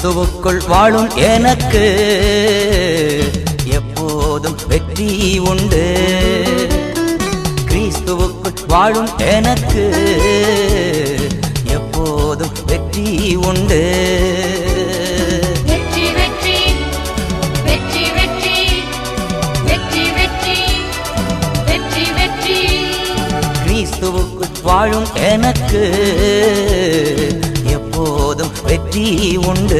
கிறிஸ்துவுக்குள் வாழும் எனக்கு எப்போதும் வெற்றி உண்டு கிறிஸ்துவுக்குள் வாழும் எனக்கு எப்போதும் வெற்றி உண்டு வெற்றி வெற்றி வெற்றி வெற்றி வெற்றி வெற்றி வெற்றி வெற்றி கிறிஸ்துவுக்குள் வாழும் எனக்கு எப்போதும் வெற்றி உண்டு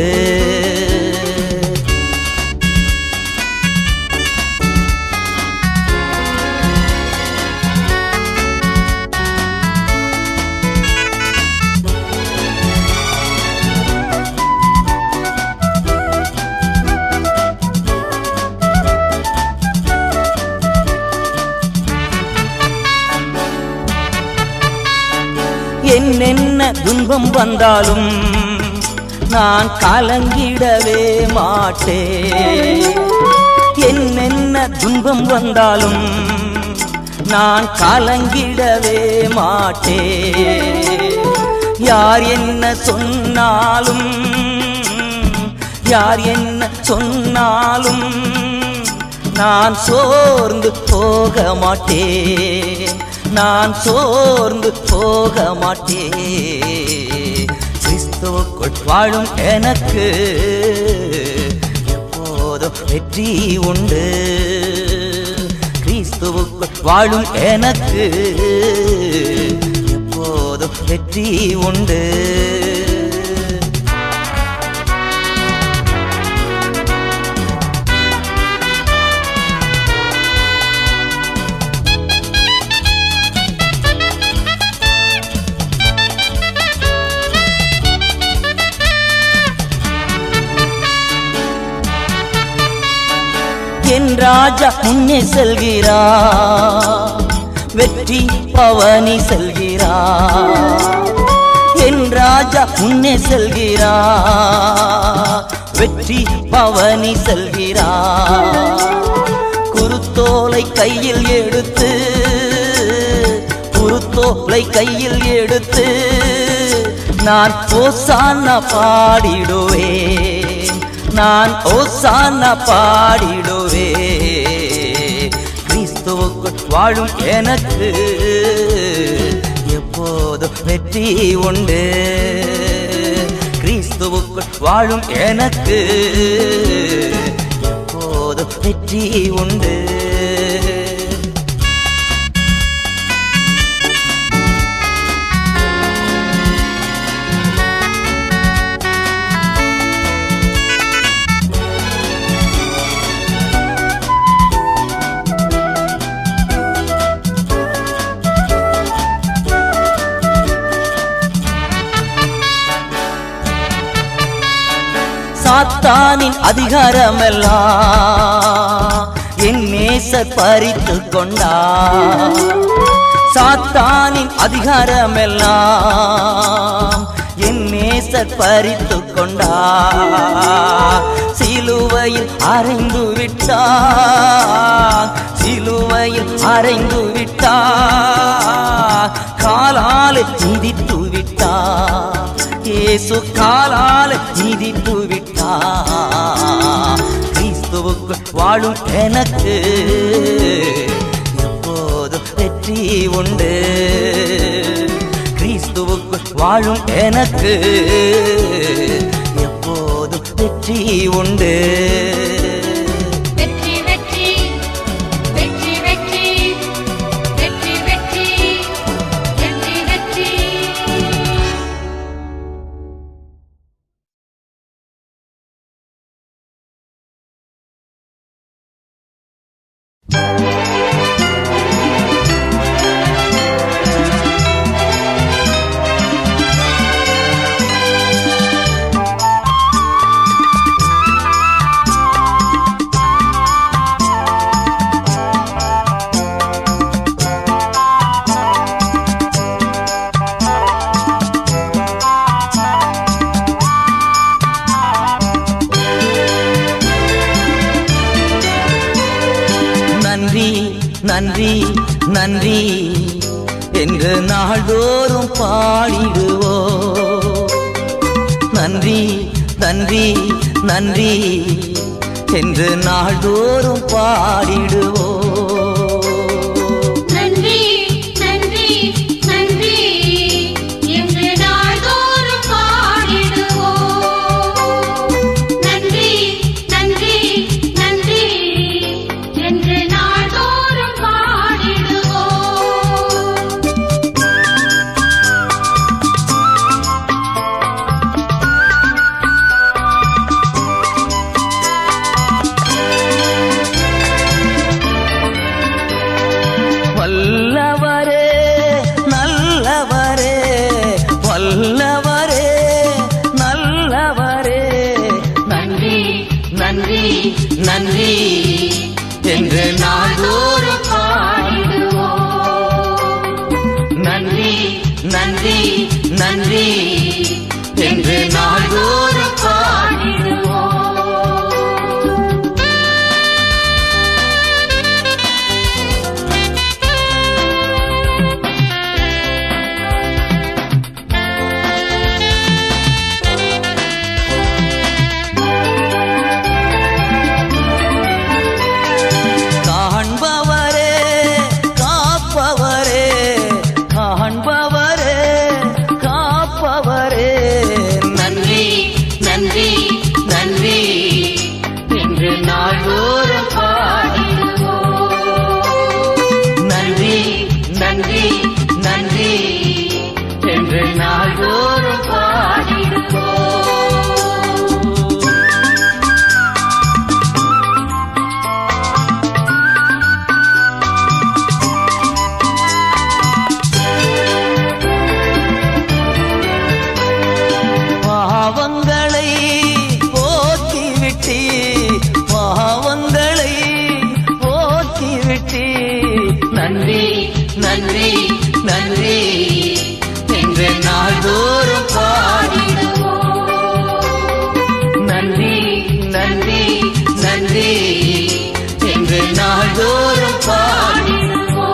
என்னென்ன துன்பம் வந்தாலும் நான் கலங்கிடவே மாட்டேன் என்னென்ன துன்பம் வந்தாலும் நான் கலங்கிடவே மாட்டேன் யார் என்ன சொன்னாலும் யார் என்ன சொன்னாலும் நான் சோர்ந்து போக மாட்டேன் நான் சோர்ந்து போக மாட்டேன் கிறிஸ்துவுக்குள் வாழும் எனக்கு எப்போதும் வெற்றி உண்டு கிறிஸ்துவுக்குள் வாழும் எனக்கு எப்போதும் வெற்றி உண்டு என் ராஜா முன்னே செல்கிறா வெற்றி பவனி செல்கிறா என் ராஜா முன்னே செல்கிறா வெற்றி பவனி செல்கிறா குருத்தோலை கையில் எடுத்து குருத்தோலை கையில் எடுத்து நான் ஓசான பாடிடுவேன் நான் ஓசான பாடிடுவே கிறிஸ்துவுக்குள் வாழும் எனக்கு எப்போதும் வெற்றி உண்டு கிறிஸ்துவுக்குள் வாழும் எனக்கு எப்போதும் வெற்றி உண்டு சாத்தானின் அதிகாரமெல்லாம் என் நேசர் பறித்து கொண்டா சாத்தானின் அதிகாரமெல்லாம் என் நேசர் பறித்து கொண்டா சிலுவையில் அறைந்து விட்டார் சிலுவையில் அறைந்து விட்டார் காலால் மிதித்து விட்டார் இயேசு காலால் மிதித்து விட்டார் கிறிஸ்துவுக்குள் வாழும் எனக்கு எப்போதும் வெற்றி உண்டு கிறிஸ்துவுக்குள் வாழும் எனக்கு எப்போதும் வெற்றி உண்டு வெற்றி வெற்றி வெற்றி வெற்றி வெற்றி வெற்றி வெற்றி வெற்றி நன்றி நன்றி நன்றி என்று நாள்தோறும் பாடிடுவோ நன்றி நன்றி நன்றி என்று நாள்தோறும் பாடிடுவோம் நன்றி நன்றி நன்றி என்று நாள்தோறும் பாடிடுவோம் நன்றி நன்றி நன்றி என்று நாள்தோறும் பாடிடுவோம் வல்லவரே நல்லவரே வல்லவரே நல்லவரே நன்றி நன்றி நன்றி என்று நாள்தோறும் பாடிடுவோம் நன்றி நன்றி நன்றி என்று நாள்தோறும் பாடிடுவோம் காண்பவரே காப்பவரே காண்பவரே காப்பவரே நன்றி நன்றி நன்றி என்று நாள்தோறும் பாடிடுவோம் நன்றி நன்றி நன்றி என்று நாள்தோறும் பாடிடுவோம் பாவங்களை போக்கிவிட்டி பாவங்களை போக்கிவிட்டி நன்றி நன்றி நன்றி என்று நாள்தோறும் பாடிடுவோம் நன்றி நன்றி நன்றி என்று நாள்தோறும் பாடிடுவோம்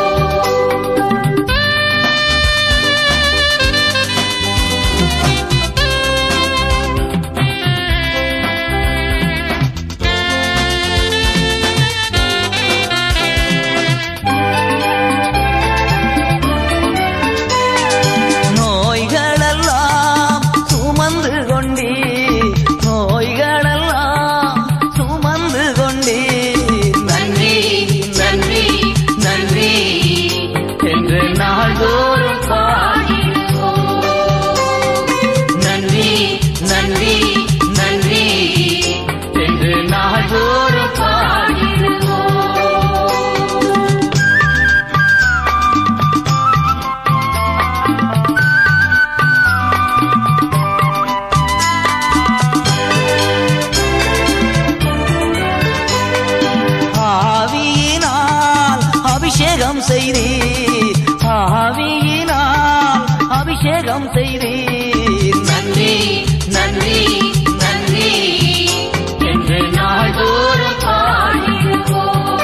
நோய்களெல்லாம் சுமந்து கொண்டீ நோய்களெல்லாம் சுமந்து கொண்டீ நன்றி நன்றி நன்றி என்று நாள்தோறும் பாடிடுவோம் நன்றி நன்றி நன்றி என்று நாள்தோறும் பாடிடுவோம் ஆவியினால் அபிஷேகம் செய்தி ஆவியினால் அபிஷேகம் செய்தி நன்றி நன்றி நன்றி என்று நாள்தோறும் பாடிடுவோம்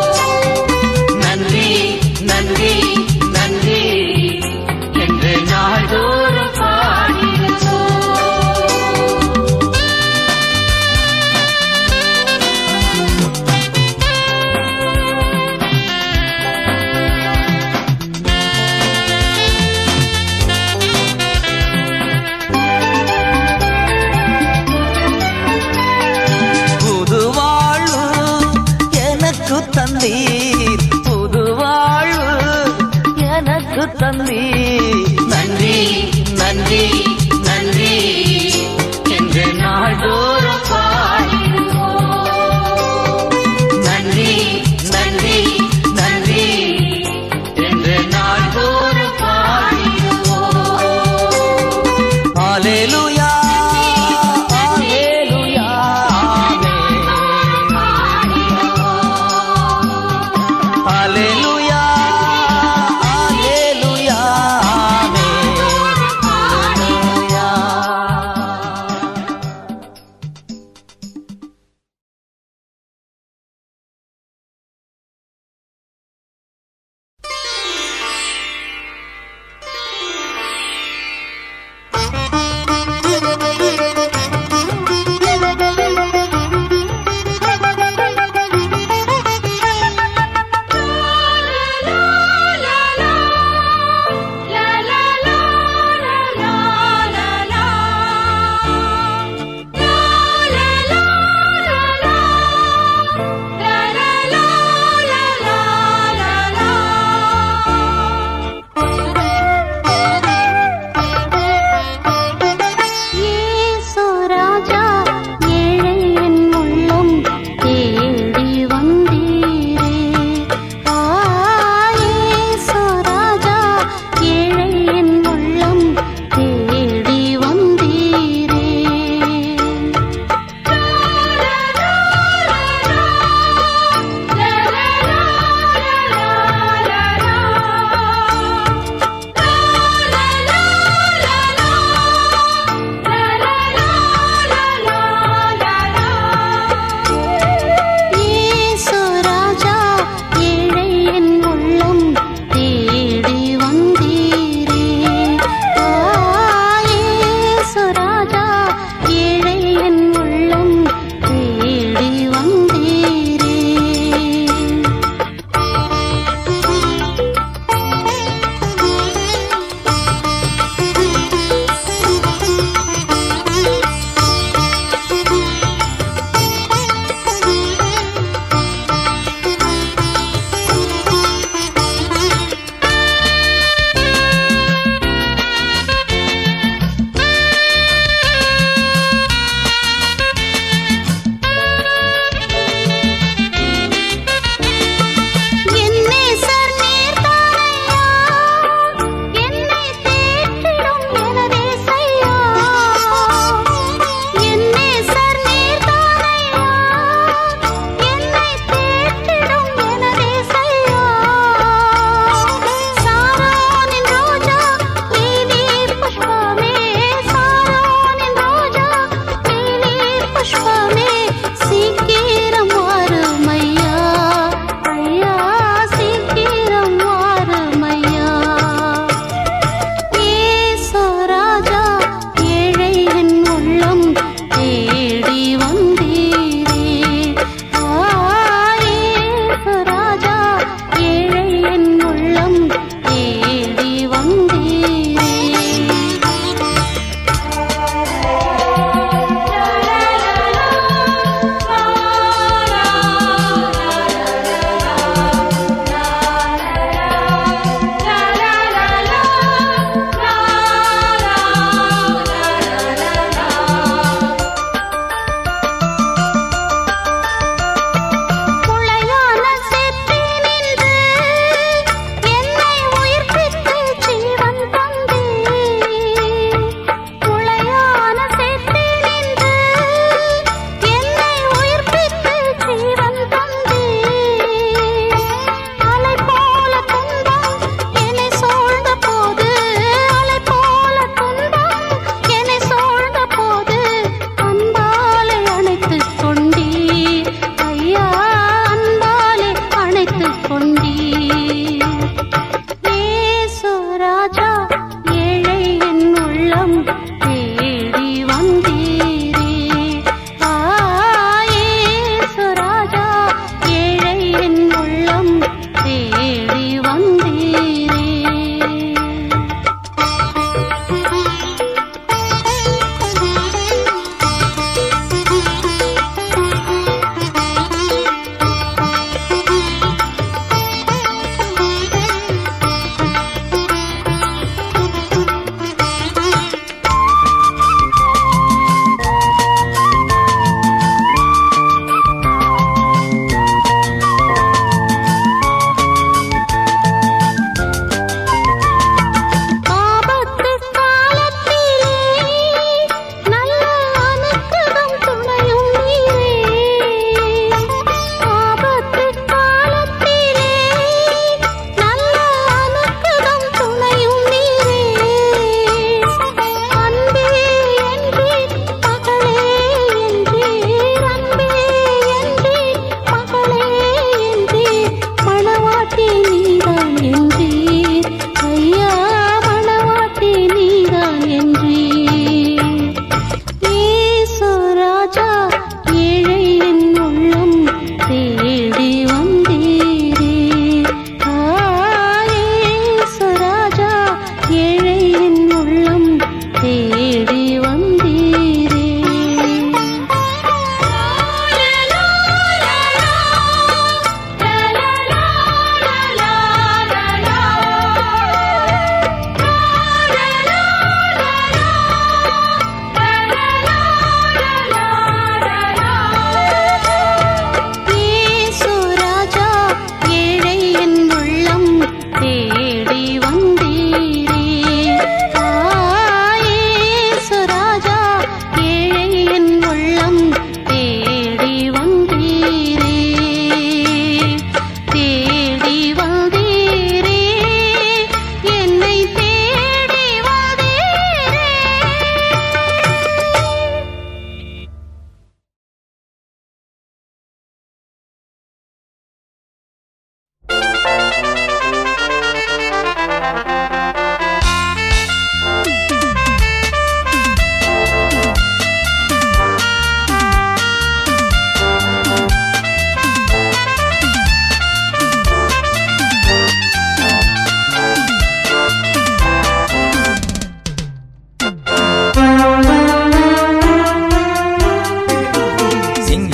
நன்றி நன்றி நன்றி என்று நாள்தோறும் பாடிடுவோம் புது வாழ்வு எனக்கு தந்தீர் புது வாழ்வு எனக்கு தந்தீர் நன்றி நன்றி நன்றி என்று நாள்தோறும் பாடிடுவோம் நன்றி நன்றி நன்றி என்று நாள்தோறும் பாடிடுவோம் Hallelujah. Hallelujah. Amen. Hallelujah. Hallelujah. Amen.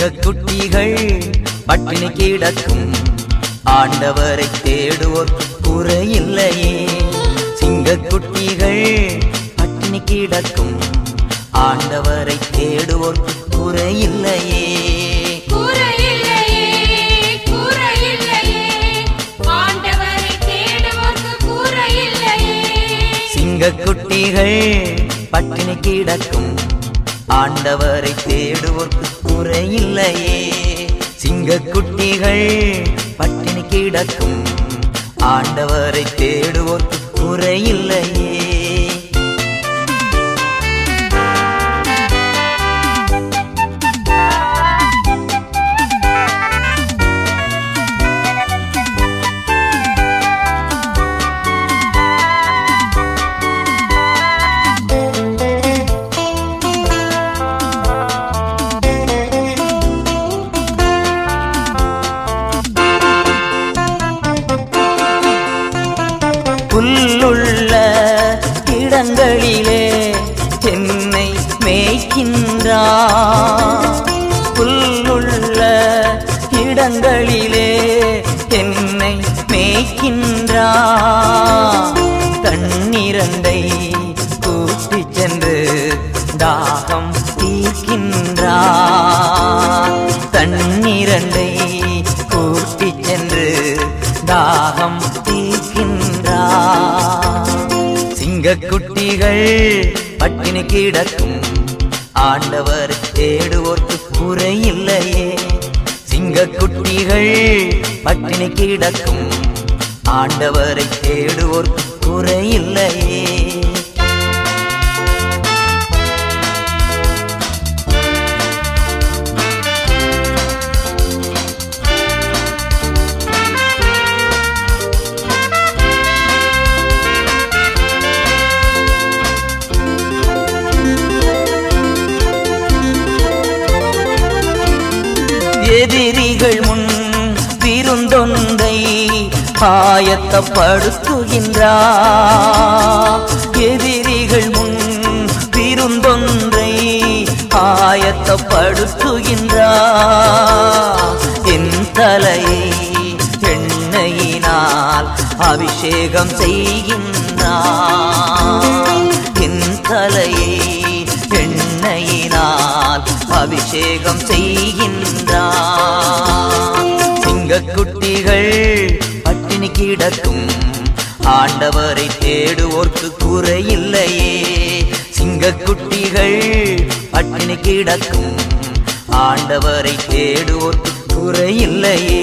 சிங்கக்குட்டிகள் பட்டினி கிடக்கும் ஆண்டவரை தேடுவோர் குறையில்லையே சிங்கக்குட்டிகள் பட்டினி கிடக்கும் ஆண்டவரை தேடுவோர் குறையில்லையே கூரையில்லையே கூரையில்லையே ஆண்டவரை தேடுவோர்க்கு கூரையில்லையே சிங்கக்குட்டிகள் பட்டினி கிடக்கும் ஆண்டவரை தேடுவோர்க்கு குறையில்லையே சிங்கக்குட்டிகள் பட்டினி கிடக்கும் ஆண்டவரை தேடுவோர்க்கு குறையில்லையே புல்லுள்ள இடங்களிலே என்னை மேய்க்கின்றார் புல்லுள்ள இடங்களிலே என்னை மேய்க்கின்றார் தண்ணீரண்டை கூட்டிச் சென்று தாகம் தீர்க்கின்றார் தண்ணீரண்டை கூட்டிச் சென்று தாகம் தீர்க்கின்றார் சிங்கக்குட்டிகள் பட்டினி கிடக்கும் ஆண்டவர் தேடுவோர்க்கு குறையில்லையே சிங்கக்குட்டிகள் பட்டினி கிடக்கும் ஆண்டவரை தேடுவோர்க்கு குறையில்லையே எதிரிகள் முன் விருந்தொன்றை ஆயத்தப்படுத்துகின்றார் எதிரிகள் முன் விருந்தொன்றை ஆயத்தப்படுத்துகின்றார் என் தலையை எண்ணெயினால் அபிஷேகம் செய்கின்றார் என் தலையை எண்ணெயினால் அபிஷேகம் செய்கின்றார் சிங்கக்குட்டிகள் பட்டினி கிடக்கும் ஆண்டவரை தேடுவோர்க்கு குறையில்லையே சிங்கக்குட்டிகள் பட்டினி கிடக்கும் ஆண்டவரை தேடுவோர்க்கு குறையில்லையே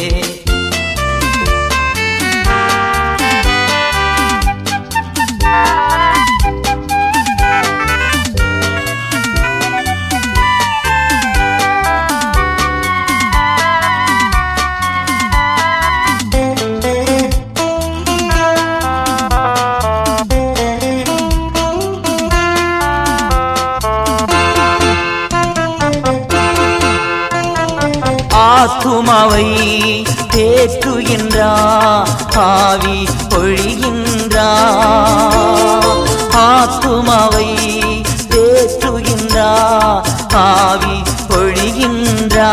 ஆத்துமாவை தேற்றுகின்றா ஆவி பொழிகின்றா ஆத்துமாவை தேற்றுகின்றா ஆவி பொழிகின்றா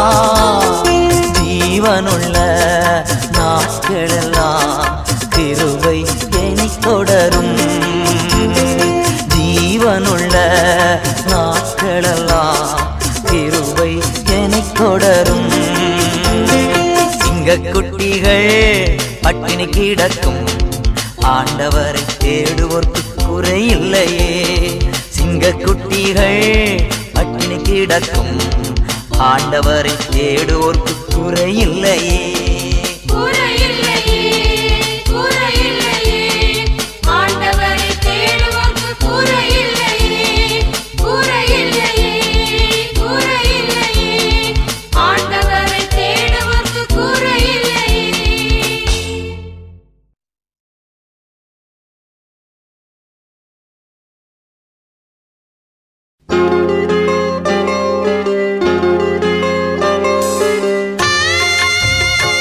ஜீவனுள்ள நாட்களெல்லாம் கிருபை எனி தொடரும் ஜீவனுள்ள நாட்களெல்லாம் கிருபை என்னை தொடரும் சிங்கக்குட்டிகள் பட்டினி கிடக்கும் ஆண்டவரை தேடுவோர்க்கு குறையில்லையே சிங்கக்குட்டிகள் பட்டினி கிடக்கும் ஆண்டவரை தேடுவோர்க்கு குறையில்லையே கூரையில்லையே கூரையில்லையே ஆண்டவரை தேடுவோர்க்கு கூரையில்லையே கூரையில்லையே கூரையில்லையே ஆண்டவரை தேடுவோர்க்கு கூரையில்லையே ஆ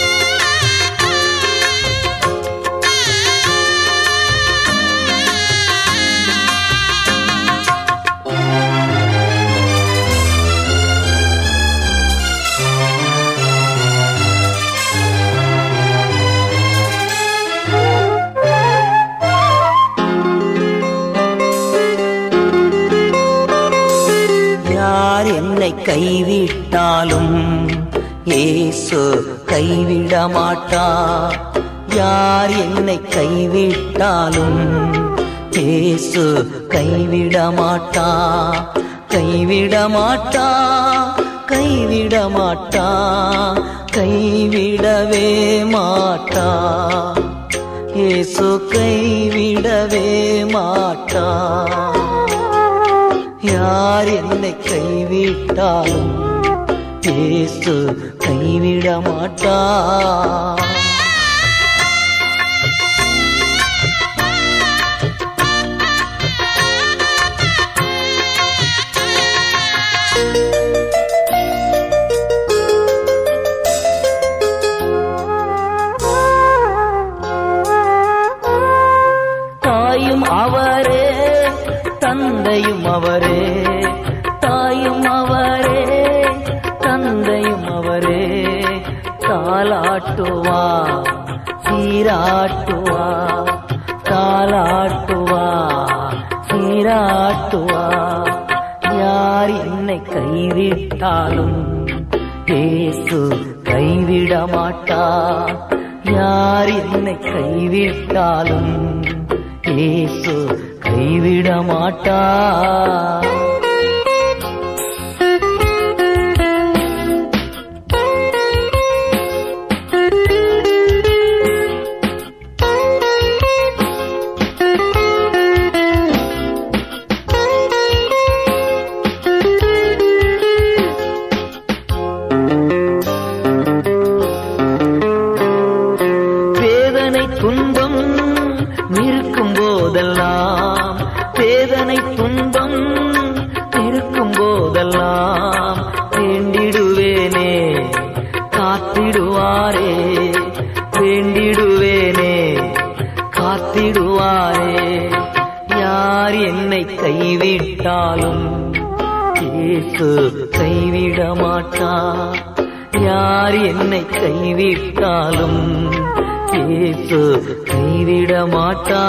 என்னை கைவிட்டாலும் இயேசு கைவிட மாட்டா யார் என்னை கைவிட்டாலும் இயேசு கைவிட மாட்டா கைவிட மாட்டா கைவிட மாட்டா கைவிடவே மாட்டா இயேசு கைவிடவே மாட்டா யார் என்னை கைவிட்டாலும் இயேசு கைவிட மாட்டா தாயும் அவரே தந்தையும் அவரே தாயும் அவரே தந்தையும் அவரே தாலாட்டுவா சீராட்டுவா தாலாட்டுவா சீராட்டுவா யார் என்னை கைவிட்டாலும் இயேசு கைவிட மாட்டா யார் என்னை கைவிட்டாலும் இயேசு கைவிட மாட்டா வேதனை துன்பம் இருக்கும் போதெல்லாம் வேதனை துன்பம் இருக்கும் போதெல்லாம் வேண்டிடுவேனே காத்திடுவாரே வேண்டிடுவேனே காத்திடுவாரே யார் என்னை கைவிட்டாலும் இயேசு கைவிட மாட்டா யார் என்னை கைவிட்டாலும் இயேசு கைவிட மாட்டா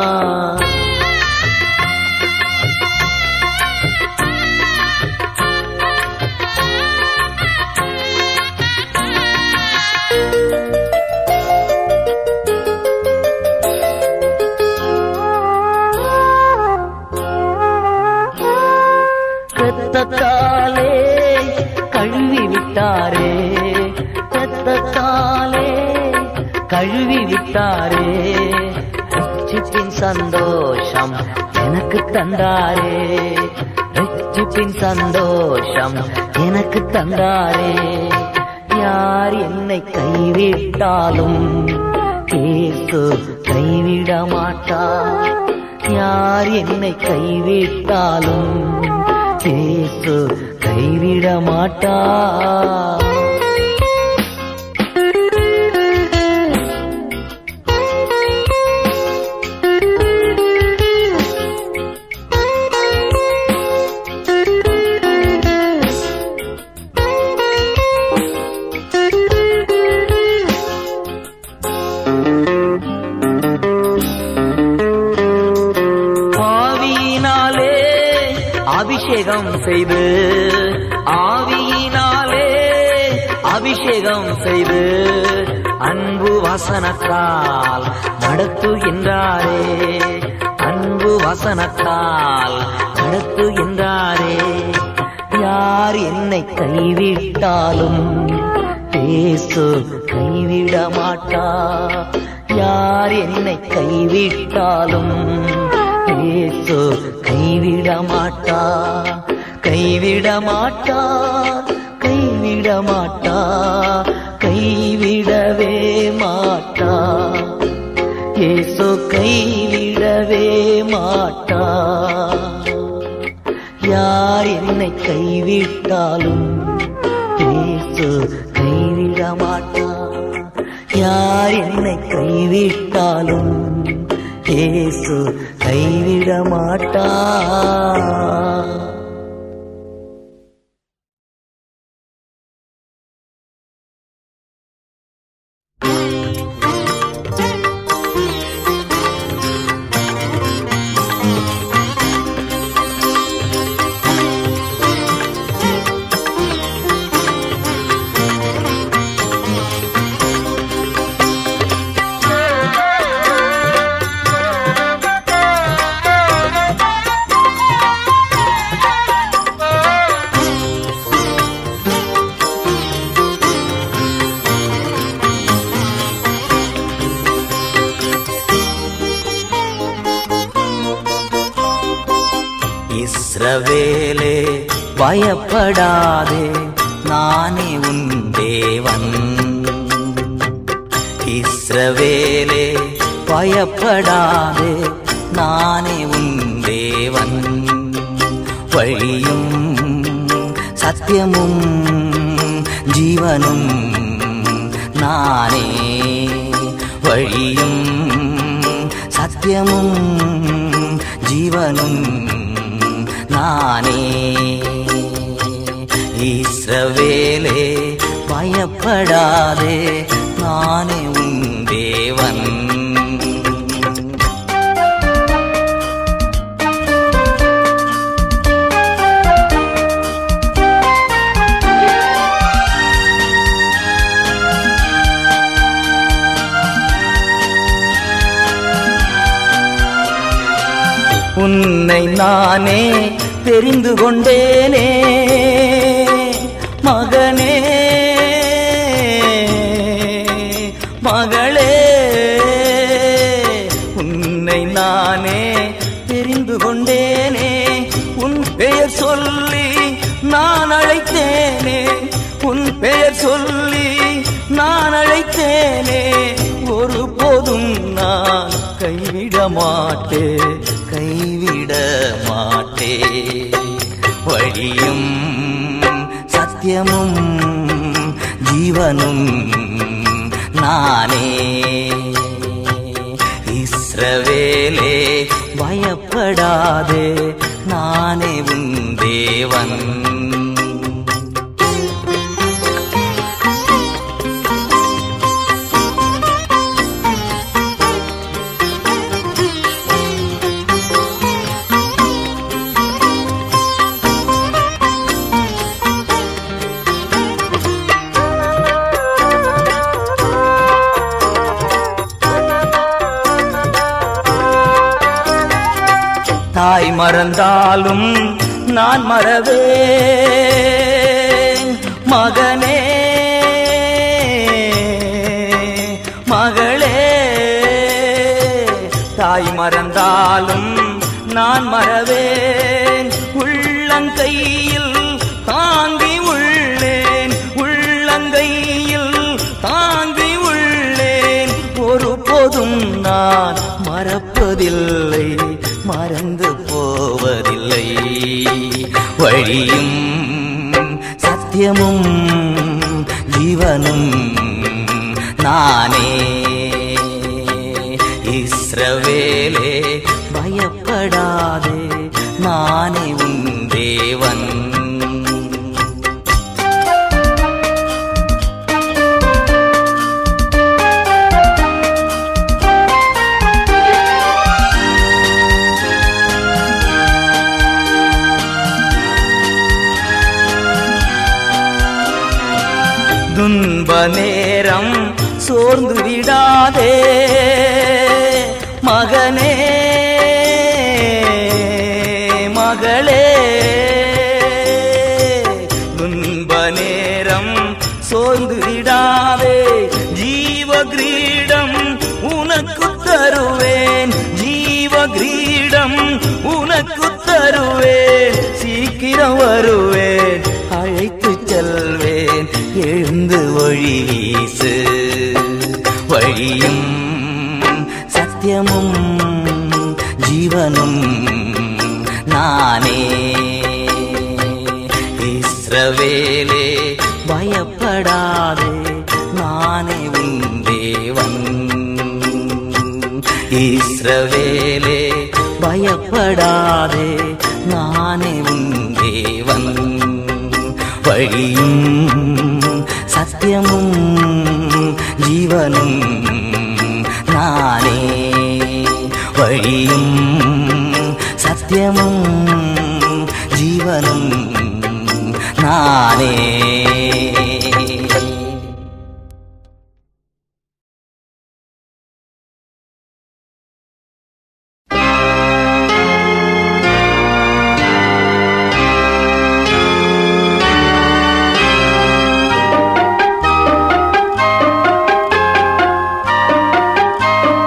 ரத்தத்தாலே கழுவி விட்டாரே ரத்தத்தாலே கழுவி விட்டாரே ரட்சிப்பின் சந்தோஷம் எனக்கு தந்தாரே ரட்சிப்பின் சந்தோஷம் எனக்கு தந்தாரே யார் என்னை கைவிட்டாலும் இயேசு கைவிட மாட்டா யார் என்னை கைவிட்டாலும் இயேசு கைவிட மாட்டா ஆவியினாலே அபிஷேகம் செய்து ஆவியினாலே அபிஷேகம் செய்து அன்பு வசனத்தால் நடத்துகின்றாரே அன்பு வசனத்தால் நடத்துகின்றாரே யார் என்னை கைவிட்டாலும் இயேசு கைவிட மாட்டா யார் என்னை கைவிட்டாலும் இயேசு கைவிட மாட்டா கைவிட மாட்டா கைவிட மாட்டா கைவிடவே மாட்டா இயேசு கைவிடவே மாட்டா யார் என்னை கைவிட்டாலும் இயேசு கைவிட மாட்டா யார் என்னை கைவிட்டாலும் இயேசு கைவிட மாட்டா இஸ்ரவேலே பயப்படாதே நானே உன் தேவன் இஸ்ரவேலே பயப்படாதே நானே உன் தேவன் வழியும் சத்தியமும் ஜீவனும் நானே வழியும் சத்தியமும் ஜீவனும் நானே இஸ்ரவேலே பயப்படாதே நானே உன் தேவன் உன்னை நானே தெரிந்து கொண்டேனே மகனே மகளே உன்னை நானே தெரிந்து கொண்டேனே உன் பெயர் சொல்லி நான் அழைத்தேனே உன் பெயர் சொல்லி நான் அழைத்தேனே ஒருபோதும் நான் கைவிட மாட்டே கைவிட மாட்டே வழியும் சத்தியமும் ஜீவனும் நானே இஸ்ரவேலே பயப்படாதே நானே உன் தேவன் தாய் மறந்தாலும் நான் மறவேன் மகனே மகளே தாய் மறந்தாலும் நான் மறவேன் உள்ளங்கையில் தாங்கி உள்ளேன் உள்ளங்கையில் தாங்கி உள்ளேன் ஒருபோதும் நான் மறப்பதில்லை மறந்து போவதில்லை வழியும் சத்தியமும் ஜீவனும் நானே இஸ்ரவேலே பயப்படாதே நானே உன் தேவன் துன்ப நேரம் சோர்ந்து விடாதே மகனே மகளே துன்ப நேரம் சோர்ந்து விடாதே ஜீவ கிரீடம் உனக்கு தருவேன் ஜீவ கிரீடம் உனக்கு தருவேன் சீக்கிரம் வருவேன் அழைத்து செல்வேன் எழுந்து ஒளி வீசு வழியும் சத்தியமும் ஜீவனும் நானே இஸ்ரவேலே பயப்படாதே நானே உன் தேவன் இஸ்ரவேலே பயப்படாதே நானே உன் தேவன் வழியும் சத்தியமும் ஜீவனும் நானே வழியும் சத்தியமும் ஜீவனும் நானே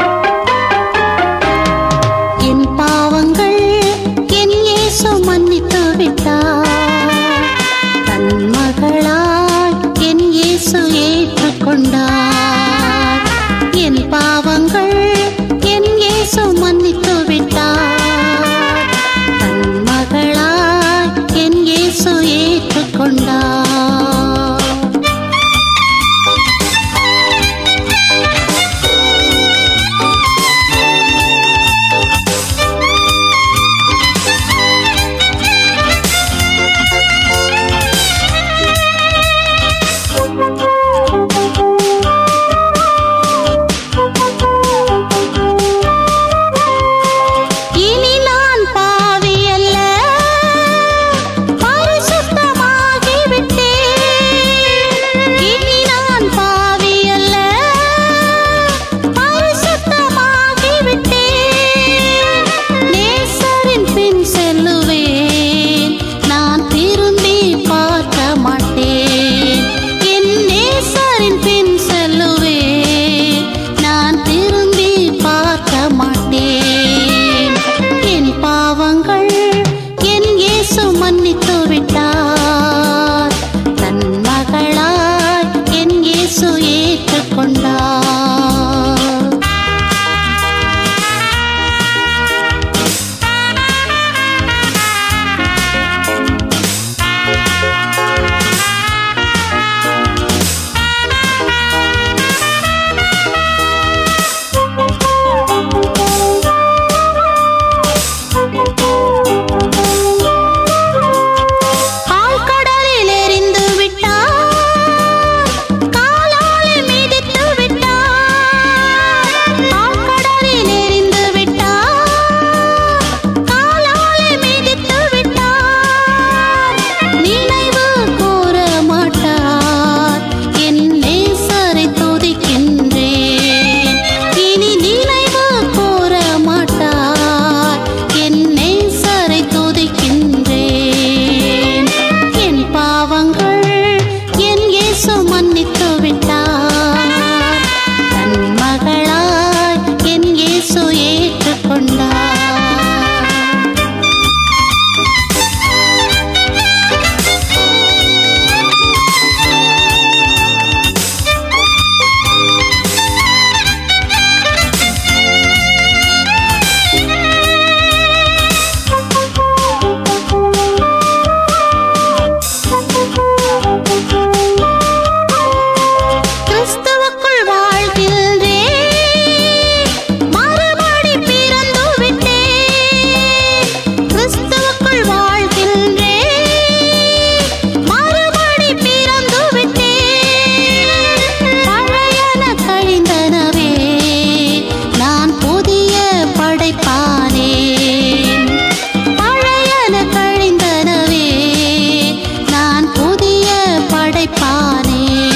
என் பாவங்கள் என் இயேசு மன்னித்த ஏற்றுக்கொண்டார் என் பாவங்கள் என் இயேசு மன்னித்து விட்டார் தன் மகளாய் என் இயேசு ஏற்றுக்கொண்டார் இனி நான் பாவி அல்ல பரிசுத்தமாகி விட்டேன் இனி நான் பாவி அல்ல பரிசுத்தமாகி விட்டேன் நேசரின் பின் செல்லுவேன் நான் திரும்பி பார்க்க மாட்டேன் என் நேசரின் பின் செல்லுவேன் நான் திரும்பி பார்க்க மாட்டேன் என் பாவங்கள் என் இயேசு மன்னித்து விட்டார் தன் மகளாய் என் இயேசு ஏற்றுக்கொண்டார் ஆழ்கடலில் எறிந்து விட்டார் காலால் மிதித்து விட்டார் ஆழ்கடலில் எறிந்து விட்டார் காலால் மிதித்து விட்டார் நினைவு கூற மாட்டார் என் நேசரை துதிக்கின்றேன் இனி நினைவு கூற மாட்டார் என் நேசரை துதிக்கின்றேன் என் பாவங்கள் என் இயேசு மன்னித்து விட்டார் தன் மகளாய் என் இயேசு ஏற்றுக்கொண்டார் கிறிஸ்துவுக்குள் வாழ்கின்றேன் மறுபடி பிறந்து விட்டேன் கிறிஸ்துவுக்குள் வாழ்கின்றேன் மறுபடி பிறந்து விட்டேன் பழையன கழிந்தனவே நான் புதிய படைப்பானேன் பழையன கழிந்தனவே நான் புதிய படைப்பானேன்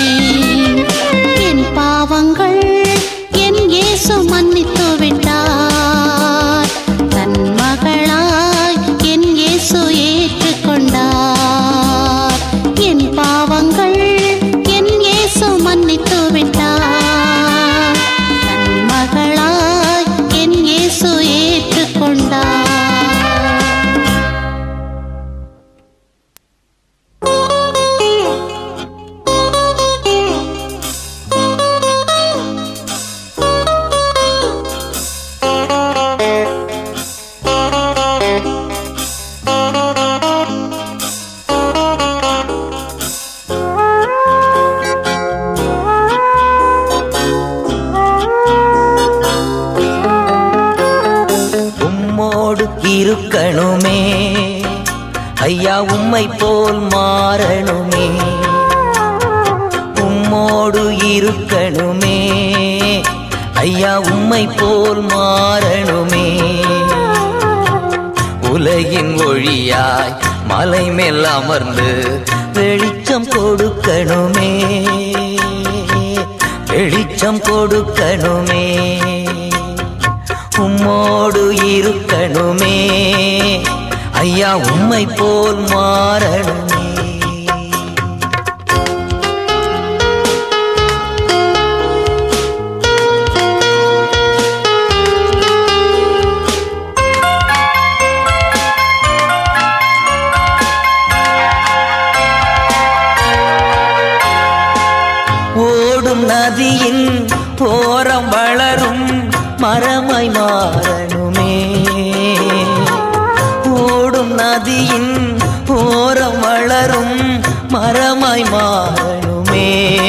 என் பாவங்கள் என் இயேசு மன்னித்து விட்டார் தன் மகளாய் என் இயேசு ஏற்றுக்கொண்டார் என் பாவங்கள் என் இயேசு மன்னித்து விட்டார் தன் மகளாய் என் இயேசு ஏற்றுக்கொண்டார் உம்மோடு இருக்கணுமே ஐயா உம்மை போல் மாறணுமே உம்மோடு இருக்கணுமே ஐயா உம்மை போல் மாறணுமே உலகின் ஒளியாய் மலை மேல் அமர்ந்து வெளிச்சம் கொடுக்கணுமே வெளிச்சம் கொடுக்கணுமே உம்மோடு இருக்கணுமே ஐயா உம்மை போல் மாறணுமே ஓடும் நதியின் ஓரம் வளரும் மரமாய் மாறணுமே ஓடும் நதியின் ஓரம் வளரும் மரமாய் மாறணுமே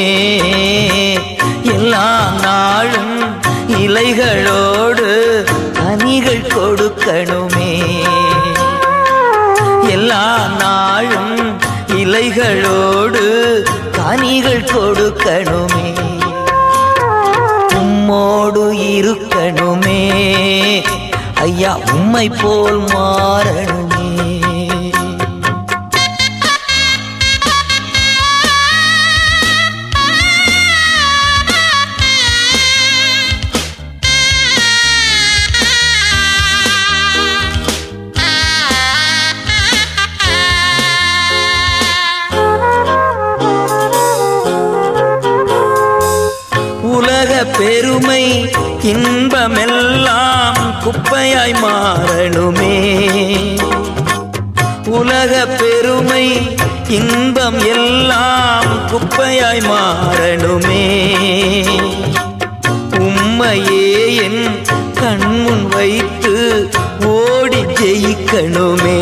எல்லா நாளும் இலைகளோடு கனிகள் கொடுக்கணுமே எல்லா நாளும் இலைகளோடு கனிகள் கொடுக்கணுமே உம்மோடு இருக்கணுமே ஐயா உம்மை போல் மாறணுமே உலக பெருமை இன்பமெல்லாம் குப்பையாய் மாறணுமே உலக பெருமை இன்பம் எல்லாம் குப்பையாய் மாறணுமே உம்மையே என் கண்முன் வைத்து ஓடி ஜெயிக்கணுமே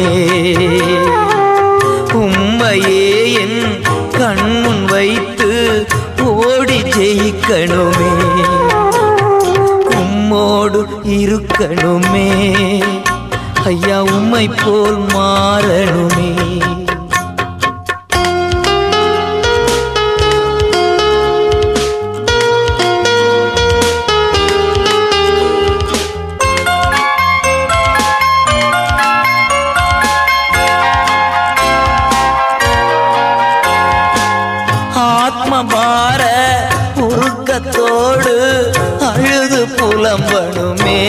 உம்மையே என் கண்முன் வைத்து ஓடி ஜெயிக்கணுமே உம்மோடு இருக்கணுமே ஐயா உம்மை போல் மாறணுமே ஆத்மபார உருக்கத்தோடு அழுது புலம்பணுமே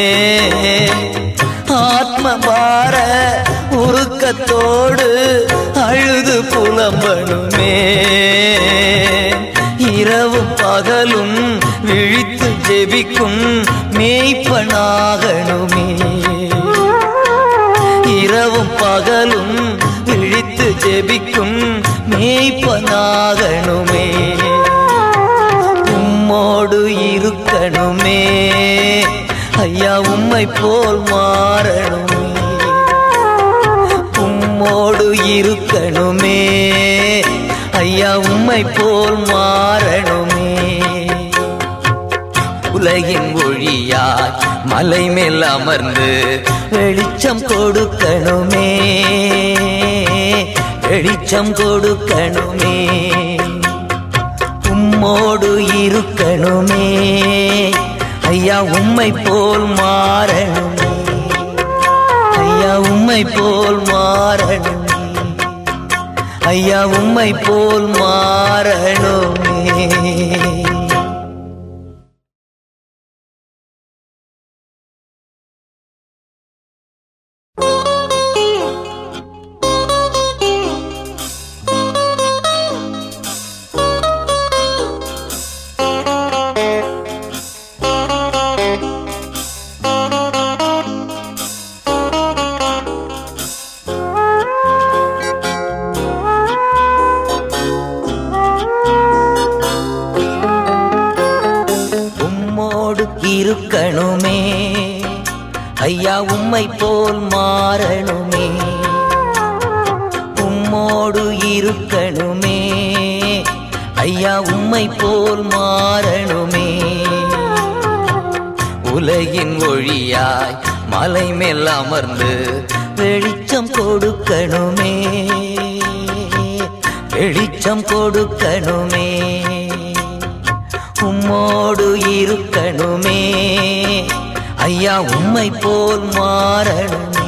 ஆத்மபார உருக்கத்தோடு அழுது புலம்பணுமே இரவும் பகலும் விழித்து ஜெபிக்கும் மேய்ப்பனாகணுமே இரவும் பகலும் விழித்து ஜெபிக்கும் மேய்ப்பனாகணுமே உம்மோடு இருக்கணுமே ஐயா உம்மை போல் மாறணுமே உம்மோடு இருக்கணுமே ஐயா உம்மை போல் மாறணுமே உலகின் ஒளியாய் மலை மேல் அமர்ந்து வெளிச்சம் கொடுக்கணுமே வெளிச்சம் கொடுக்கணுமே உம்மோடு இருக்கணுமே ஐயா உம்மை போல் மாறணுமே ஐயா உம்மை போல் மாறணுமே ஐயா உம்மை போல் மாறணுமே உம்மோடு இருக்கணுமே ஐயா உம்மை போல் மாறணுமே உம்மோடு இருக்கணுமே ஐயா உம்மை போல் மாறணுமே உலகின் ஒளியாய் மலை மேல் அமர்ந்து வெளிச்சம் கொடுக்கணுமே வெளிச்சம் கொடுக்கணுமே உம்மோடு இருக்கணுமே ஐயா உம்மை போல் மாறணுமே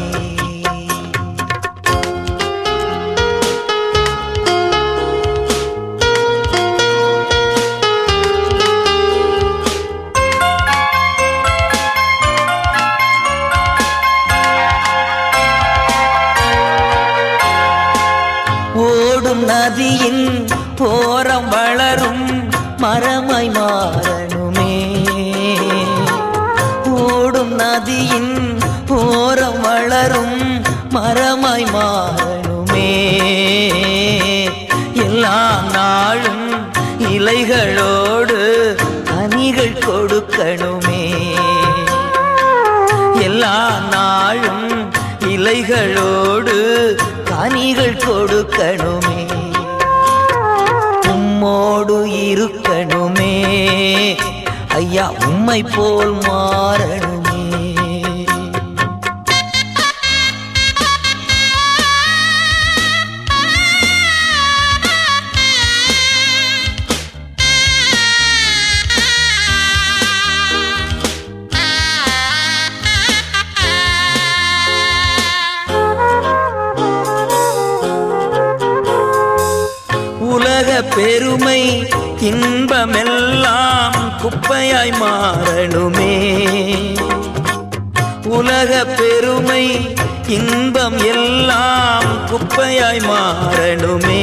ஓடும் நதியின் போரம் வளரும் மரமாய் மாறணுமே ஓடும் நதியின் போரம் வளரும் மரமாய் மாறணுமே எல்லா நாளும் இலைகளோடு கனிகள் கொடுக்கணுமே எல்லா நாளும் இலைகளோடு கனிகள் கொடுக்கணுமே உம்மோடு இருக்கணுமே ஐயா உம்மை போல் மாறணுமே உலக பெருமை இன்பமெல்லாம் குப்பையாய் மாறணுமே உலக பெருமை இன்பம் எல்லாம் குப்பையாய் மாறணுமே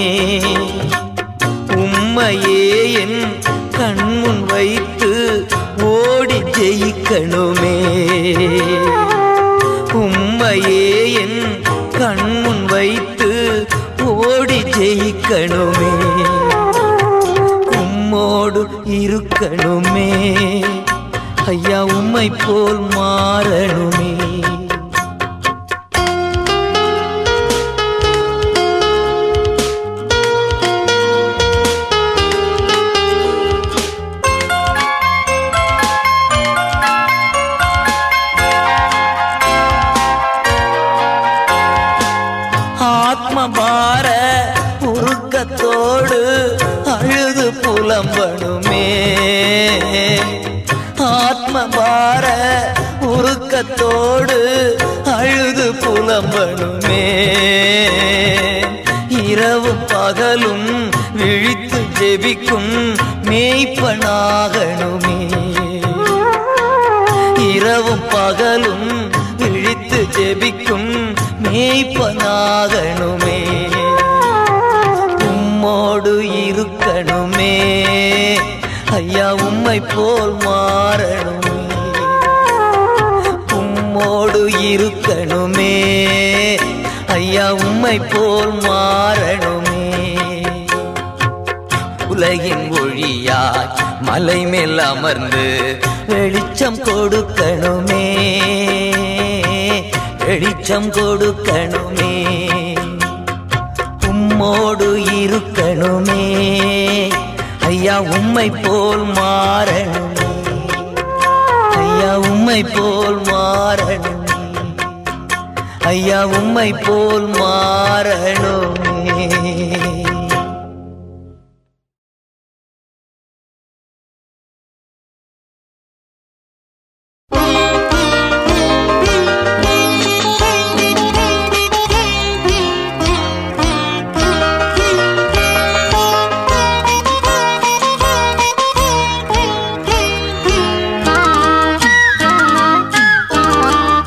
உம்மையே என் கண்முன் வைத்து ஓடி ஜெயிக்கணுமே உம்மையே என் கண்முன் வைத்து ஓடி ஜெயிக்கணுமே உம்மோடு இருக்கணுமே ஐயா உம்மை போல் மாறணுமே ஆத்மபார உருக்கத்தோடு அழுது புலம்பணுமே ஆத்மபார உருக்கத்தோடு அழுது புலம்பணுமே இரவும் பகலும் விழித்து ஜெபிக்கும் மேய்ப்பனாகணுமே இரவும் பகலும் விழித்து ஜெபிக்கும் மேய்ப்பனாகணுமே உம்மோடு இருக்கணுமே ஐயா உம்மை போல் மாறணுமே உம்மோடு இருக்கணுமே ஐயா உம்மை போல் மாறணுமே உலகின் ஒளியாய் மலை மேல் அமர்ந்து வெளிச்சம் கொடுக்கணுமே வெளிச்சம் கொடுக்கணுமே உம்மோடு இருக்கணுமே ஐயா உம்மை போல் மாறணுமே ஐயா உம்மை போல் மாறணுமே ஐயா உம்மை போல் மாறணுமே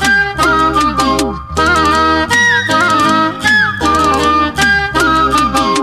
ஆ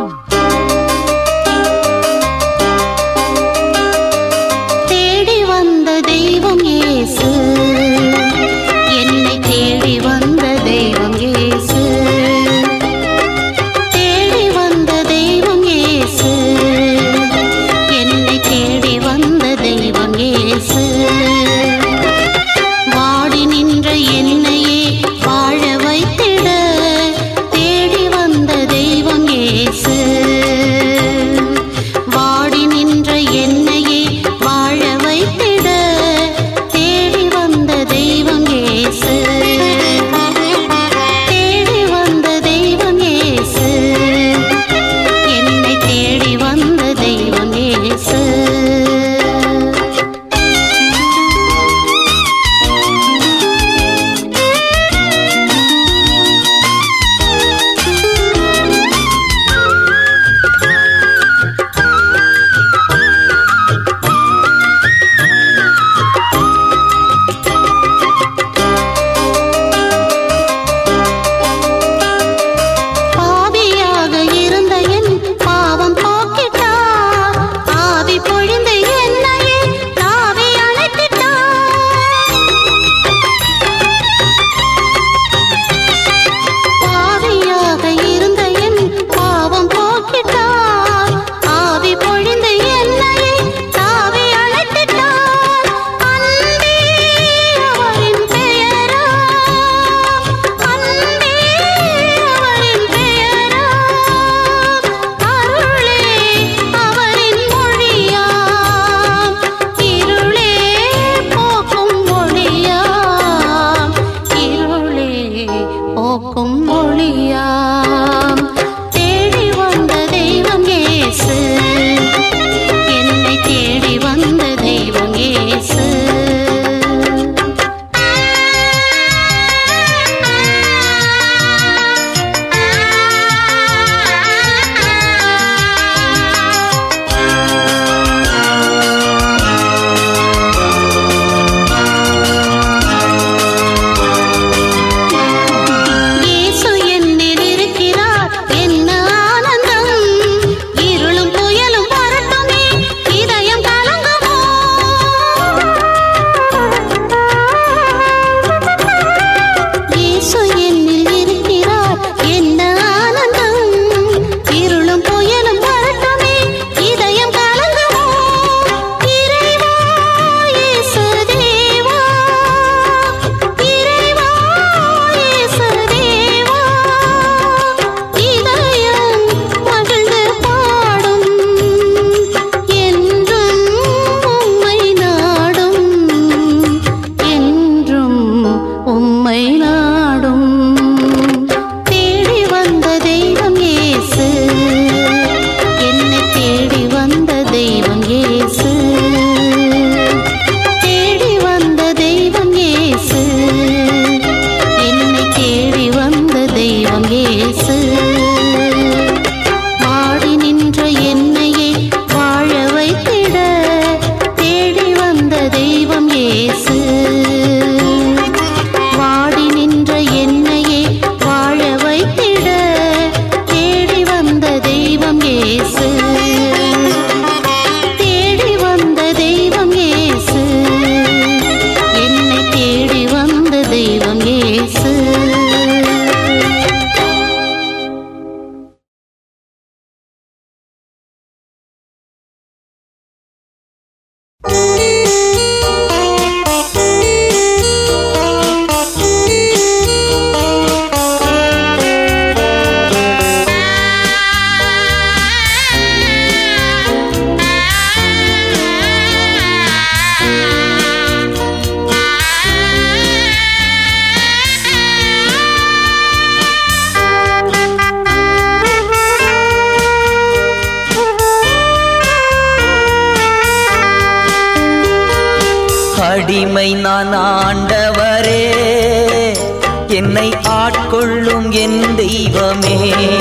அடிமை நான் ஆண்டவரே என்னை ஆட்கொள்ளும் என் தெய்வமே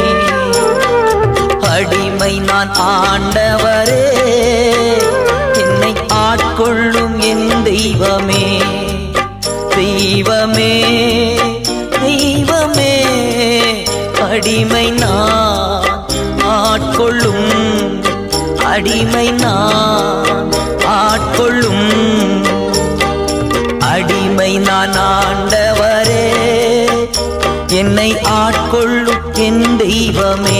அடிமை நான் ஆண்டவரே என்னை ஆட்கொள்ளும் என் தெய்வமே தெய்வமே தெய்வமே அடிமை நான் ஆட்கொள்ளும் அடிமை நான் ஆட்கொள்ளும் அடிமை நான் ஆண்டவரே என்னை ஆட்கொள்ளும் என் தெய்வமே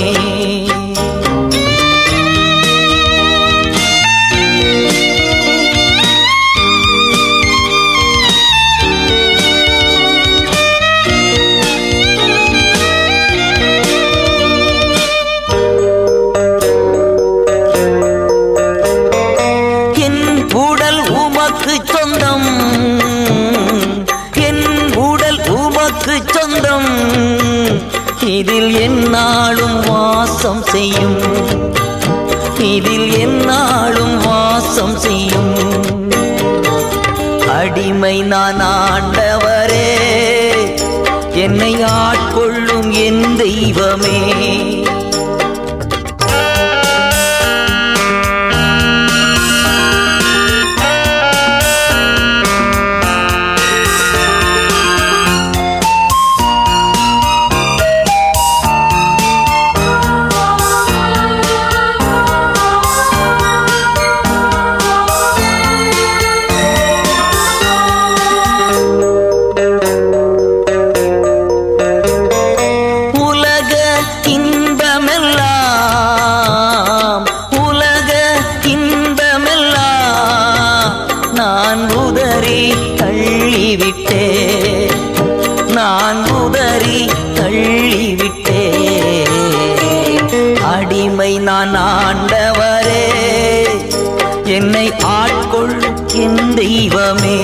என் உடல் உமக்கு சொந்தம் என் உடல் உமக்கு சொந்தம் இதில் என்னாலும் வாசம் செய்யும் இதில் என்னாலும் வாசம் செய்யும் அடிமை நான் ஆண்டவரே என்னை ஆட்கொள்ளும் என் தெய்வமே உலக இன்பமெல்லாம் உலக இன்பமெல்லாம் நான் உதறி தள்ளிவிட்டே நான் உதறி தள்ளிவிட்டே அடிமை நான் ஆண்டவரே என்னை ஆட்கொள் என் தெய்வமே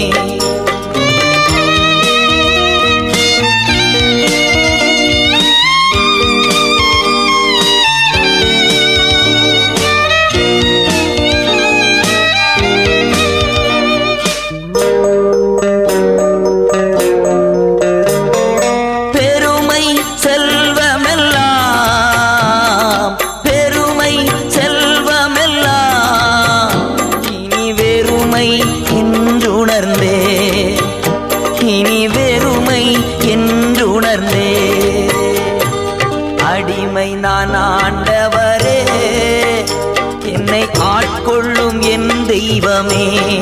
பெருமை செல்வமெல்லாம் பெருமை செல்வமெல்லாம் இனி வெறுமை என்றுணர்ந்தே இனி வெறுமை என்றுணர்ந்தே அடிமை நான் ஆண்டவரே என்னை ஆட்கொள்ளும் என் தெய்வமே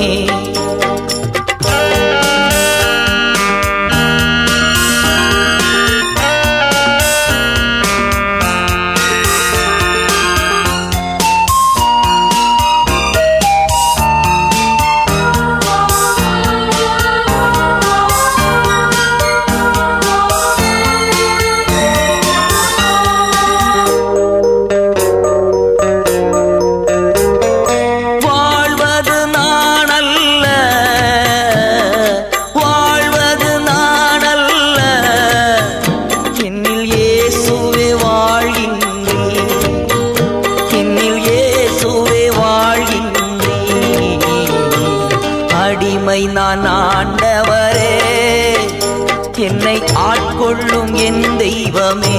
வாழ்வது நான் அல்ல வாழ்வது நான் அல்ல என்னில் இயேசுவே வாழ்கின்றீ என்னில் இயேசுவே வாழ்கின்றீ அடிமை நான் ஆண்டவரே என்னை ஆட்கொள்ளும் என் தெய்வமே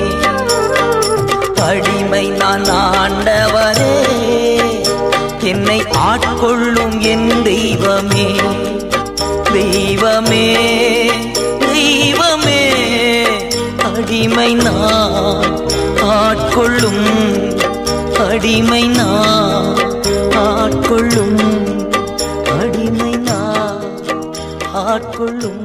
அடிமை நான் ஆண்டவரே என்னை ஆட்கொள்ளும் என் தெய்வமே தெய்வமே தெய்வமே அடிமை நான் ஆட்கொள்ளும் அடிமை நான் ஆட்கொள்ளும் அடிமை நான் ஆட்கொள்ளும்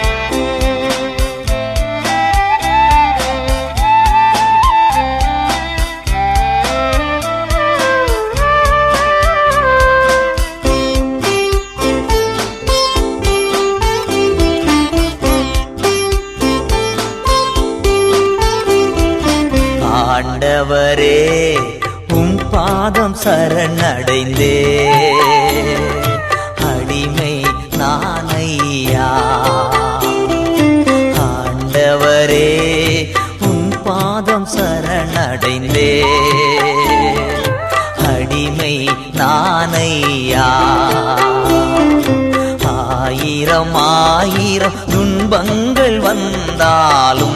ஆ ஆண்டவரே உம் பாதம் சரணடைந்தே அடிமை நானையா ஆண்டவரே உம் பாதம் சரணடைந்தே அடிமை நானையா ஆயிரம் ஆயிரம் துன்பங்கள் வந்தாலும்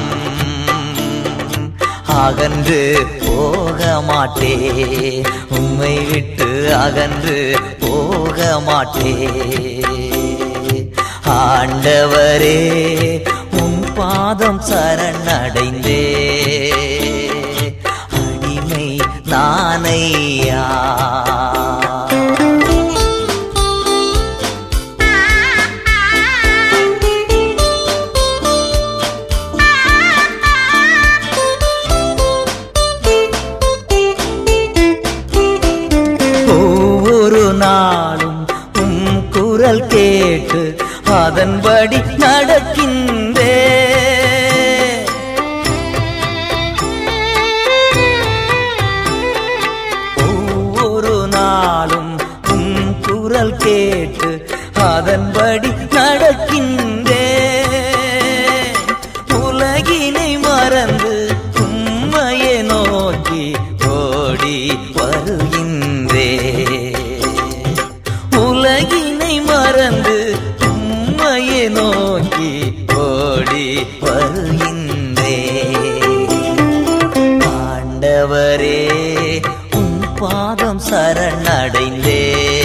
அகன்று போக மாட்டே உம்மை விட்டு அகன்று போக மாட்டே ஆண்டவரே உம் பாதம் சரணடைந்தே அடிமை நானையா ஒவ்வொரு நாளும் உம் குரல் கேட்டு அதன்படி நடக்கின்றே ஒவ்வொரு நாளும் உம் குரல் கேட்டு அதன்படி நடக்கின்றே உலகினை மறந்து உம்மையை நோக்கி ஓடி வருகின்றே உலகினை மறந்து உம்மையை நோக்கி ஓடி வருகின்றே ஆண்டவரே உன் பாதம் சரணடைந்தே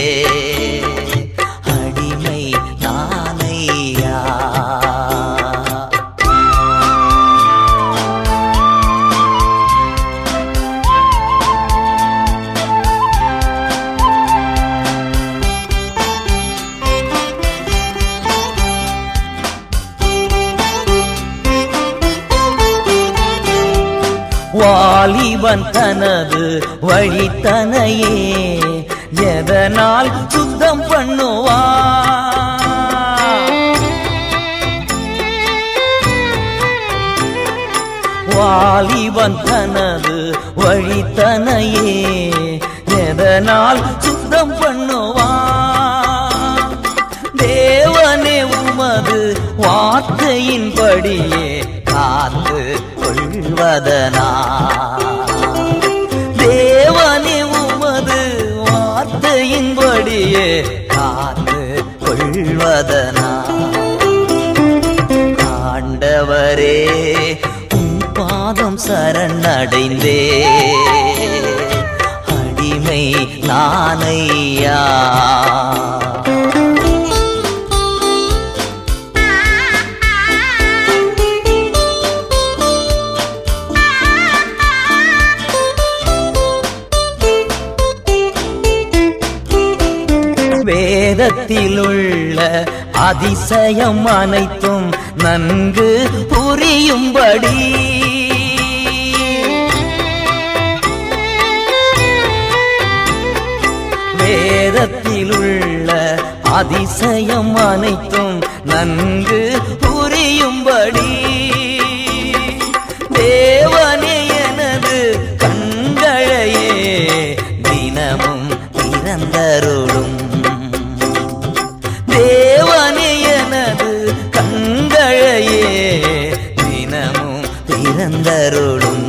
அடிமை நானையா வாலிபன் தனது வழித்தனையே எதனால் சுத்தம் பண்ணுவா வாலிபன் தனது வழித்தனையே எதனால் சுத்தம் பண்ணுவா தேவனே உமது வார்த்தையின்படியே காத்து கொள்வதனா தேவனே உமது வார்த்தையின்படியே காத்து கொள்வதனா ஆண்டவரே உம் பாதம் சரணடைந்தே அடிமை நானையா வேதத்திலுள்ள அதிசயம் அனைத்தும் நன்கு புரியும்படி வேதத்திலுள்ள அதிசயம் அனைத்தும் நன்கு புரியும்படி தேவனே எனது கண்களையே தினமும் திறந்தருளும் தேவனே எனது கண்களையே தினமும் திறந்தருளும்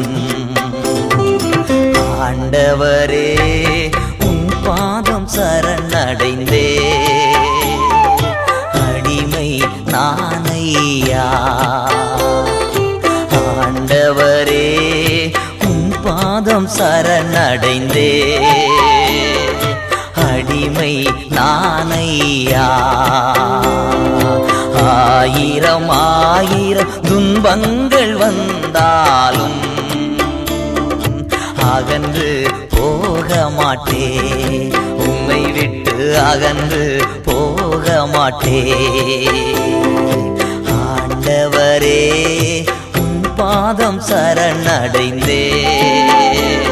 ஆண்டவரே உன் பாதம் சரணடைந்தே அடிமை நானையா ஆண்டவரே உன் பாதம் சரணடைந்தே அடிமை நானையா ஆயிரம் ஆயிரம் துன்பங்கள் வந்தாலும் அகன்று போக மாட்டே உம்மை விட்டு அகன்று போக மாட்டே ஆண்டவரே உன் பாதம் சரணடைந்தே